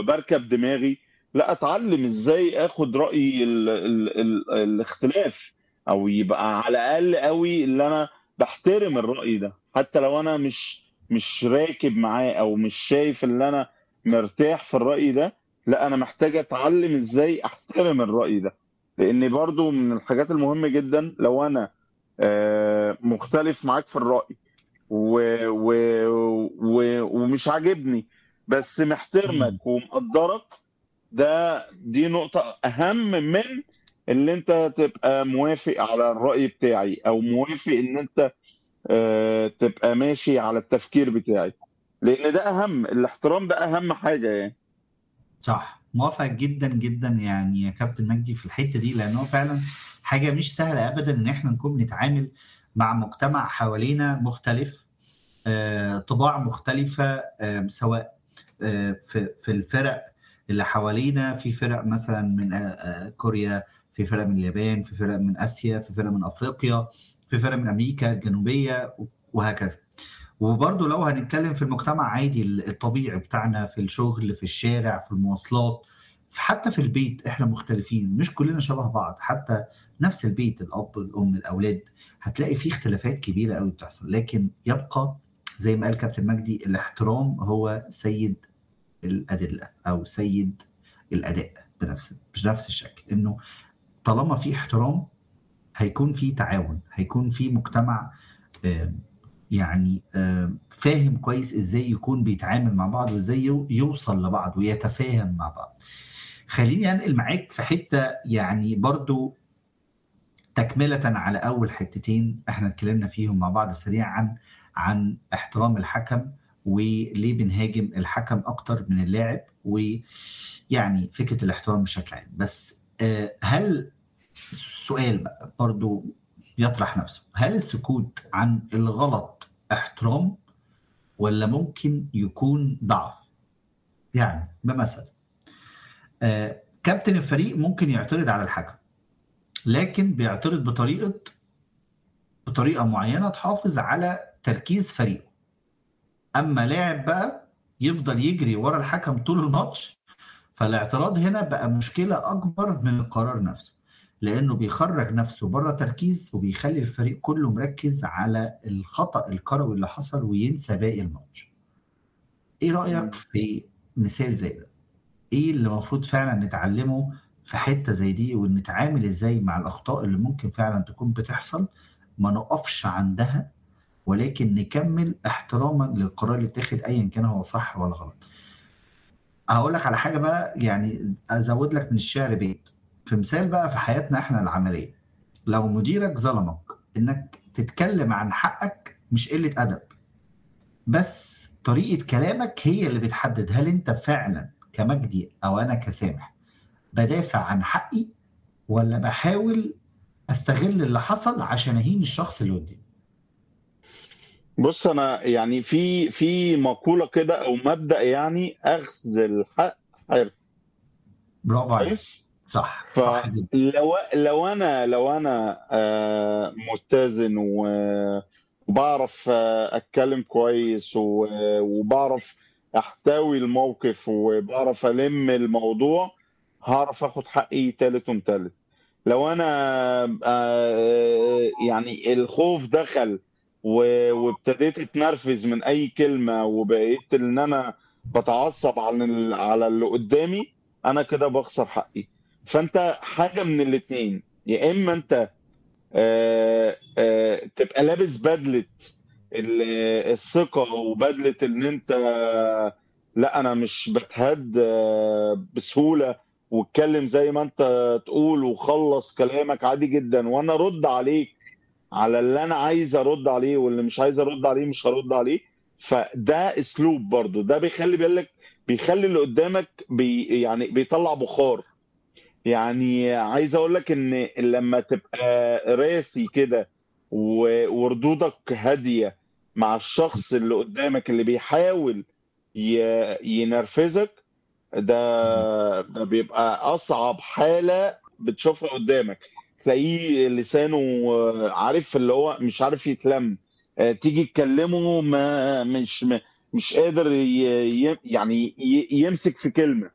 وبركب دماغي لا اتعلم ازاي اخد راي ال ال ال الاختلاف او يبقى على الاقل قوي اللي انا بحترم الراي ده حتى لو انا مش مش راكب معاه او مش شايف ان انا مرتاح في الراي ده لا انا محتاج اتعلم ازاي احترم الراي ده لان برضو من الحاجات المهمه جدا لو انا آه، مختلف معاك في الراي و و و ومش عاجبني بس مم. محترمك ومقدرك ده دي نقطة أهم من اللي أنت تبقى موافق على الرأي بتاعي أو موافق إن أنت آه، تبقى ماشي على التفكير بتاعي لأن ده أهم الاحترام ده أهم حاجة يعني صح موافق جدا جدا يعني يا كابتن مجدي في الحته دي لان هو فعلا حاجه مش سهله ابدا ان احنا نكون بنتعامل مع مجتمع حوالينا مختلف آه، طباع مختلفه آه، سواء آه، في في الفرق اللي حوالينا في فرق مثلا من آه، آه، كوريا في فرق من اليابان في فرق من اسيا في فرق من افريقيا في فرق من امريكا الجنوبيه وهكذا وبرضه لو هنتكلم في المجتمع عادي الطبيعي بتاعنا في الشغل في الشارع في المواصلات في- حتى في البيت احنا مختلفين مش كلنا شبه بعض حتى نفس البيت الاب الام الاولاد هتلاقي فيه اختلافات كبيره قوي بتحصل لكن يبقى زي ما قال كابتن مجدي الاحترام هو سيد الادله او سيد الاداء بنفس بنفس الشكل انه طالما في احترام هيكون في تعاون هيكون في مجتمع آم، يعني آم، فاهم كويس ازاي يكون بيتعامل مع بعض وازاي يو- يوصل لبعض ويتفاهم مع بعض خليني انقل معاك في حته يعني برضو تكمله على اول حتتين احنا اتكلمنا فيهم مع بعض سريعا عن احترام الحكم وليه بنهاجم الحكم اكتر من اللاعب ويعني فكره الاحترام بشكل عام بس آه، هل السؤال بقى برضو يطرح نفسه هل السكوت عن الغلط احترام ولا ممكن يكون ضعف يعني بمثل آه، كابتن الفريق ممكن يعترض على الحكم لكن بيعترض بطريقة بطريقة معينة تحافظ على تركيز فريقه أما لاعب بقى يفضل يجري ورا الحكم طول الماتش فالاعتراض هنا بقى مشكلة أكبر من القرار نفسه لأنه بيخرج نفسه بره تركيز وبيخلي الفريق كله مركز على الخطأ الكروي اللي حصل وينسى باقي الماتش إيه رأيك في مثال زي ده؟ إيه اللي المفروض فعلا نتعلمه في حتة زي دي ونتعامل إزاي مع الأخطاء اللي ممكن فعلا تكون بتحصل ما نقفش عندها ولكن نكمل احتراما للقرار اللي اتاخد ايا كان هو صح ولا غلط هقول لك على حاجه بقى يعني ازود لك من الشعر بيت في مثال بقى في حياتنا احنا العمليه لو مديرك ظلمك انك تتكلم عن حقك مش قله ادب بس طريقه كلامك هي اللي بتحدد هل انت فعلا كمجدي او انا كسامح بدافع عن حقي ولا بحاول استغل اللي حصل عشان اهين الشخص اللي قدامي بص انا يعني في في مقولة كده او مبدأ يعني اخذ الحق حرف برافو عليك كويس صح صح جدا فلو لو انا لو انا آه، متزن و- وبعرف آه، اتكلم كويس و- وبعرف احتوي الموقف وبعرف الم الموضوع هعرف اخد حقي تالت ومتلت لو انا آه، يعني الخوف دخل و- وابتديت اتنرفز من اي كلمة وبقيت ان انا بتعصب على ال- على اللي قدامي انا كده بخسر حقي فانت حاجة من الاتنين يا اما انت آه، آه، تبقى لابس بدلة ال- الثقة وبدلة ان انت لا انا مش بتهد آه، بسهولة واتكلم زي ما انت تقول وخلص كلامك عادي جدا وانا ارد عليك على اللي انا عايز ارد عليه واللي مش عايز ارد عليه مش هرد عليه فده اسلوب برضو ده بيخلي بالك بيخلي اللي قدامك بي يعني بيطلع بخار يعني عايز اقول لك ان لما تبقى راسي كده و- وردودك هادية مع الشخص اللي قدامك اللي بيحاول ي- ينرفزك ده ده بيبقى اصعب حالة بتشوفها قدامك تلاقيه لسانه آه، عارف اللي هو مش عارف يتلم آه، تيجي تكلمه ما مش ما مش قادر ي- ي- يعني ي- يمسك في كلمة